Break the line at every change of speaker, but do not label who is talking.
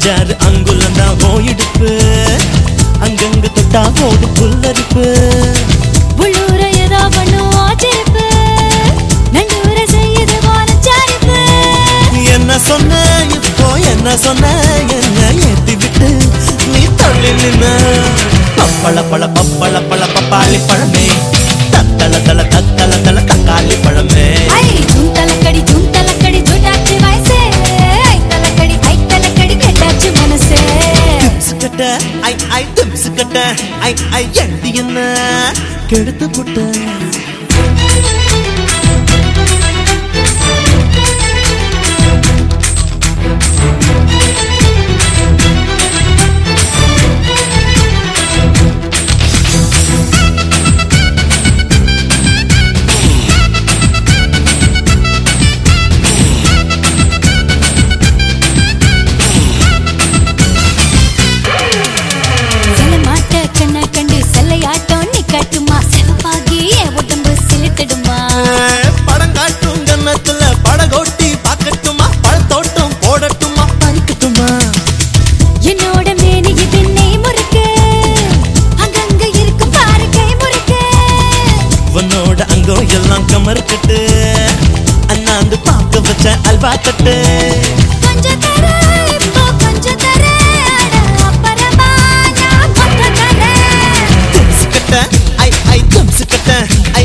அஞ்சாறு அங்குலம் தான் ஓயிடுப்பு அங்கங்க தொட்டா ஓடு புல்லரிப்பு
உள்ளூர ஏதோ பண்ணும் ஆச்சரிப்பு நண்டூர செய்யுது வானச்சாரிப்பு
என்ன சொன்ன இப்போ என்ன சொன்ன என்ன ஏத்தி விட்டு நீ தள்ளி நின்ன பப்பள பழ பப்பள பழ பப்பாளி பழமே தத்தள தள தத்தள தள தக்காளி பழமே
ஐ ஜூம் தலக்கடி ஜூம் தலக்கடி ஜூட்டாச்சு வயசே ஐ தலக்கடி ஐ தலக்கடி கெட்டாச்சு மனசே
திம்சு கட்ட ஐ ஐ திம்சு கட்ட ஐ ஐ எண்டி என்ன கெடுத்து புட்ட
சில மாட்ட கண்ண கண்டு செல்லையாட்டம் நீ கட்டுமா செவப்பாகி என் உடம்பு சிலித்திடுமா
படம் காட்டும் கன்னத்துல படகோட்டி பார்க்கட்டுமா பழத்தோட்டம் போடட்டுமா பறிக்கட்டுமா
என்னோட மேனிக்கு பின்னை முறுக்கு அங்கங்க இருக்கும் பாரு கை முறுக்கு
உன்னோட அங்கம் எல்லாம் கமர்க்கட்டு அண்ணாந்து பார்க்க வச்ச அல்வா கட்டு
கொஞ்சம் தர இப்போ கொஞ்சம் தர அட அப்புறமா நான் மொத்தம் தரேன்
திம்சு கட்ட ஐ ஐ திம்சு கட்ட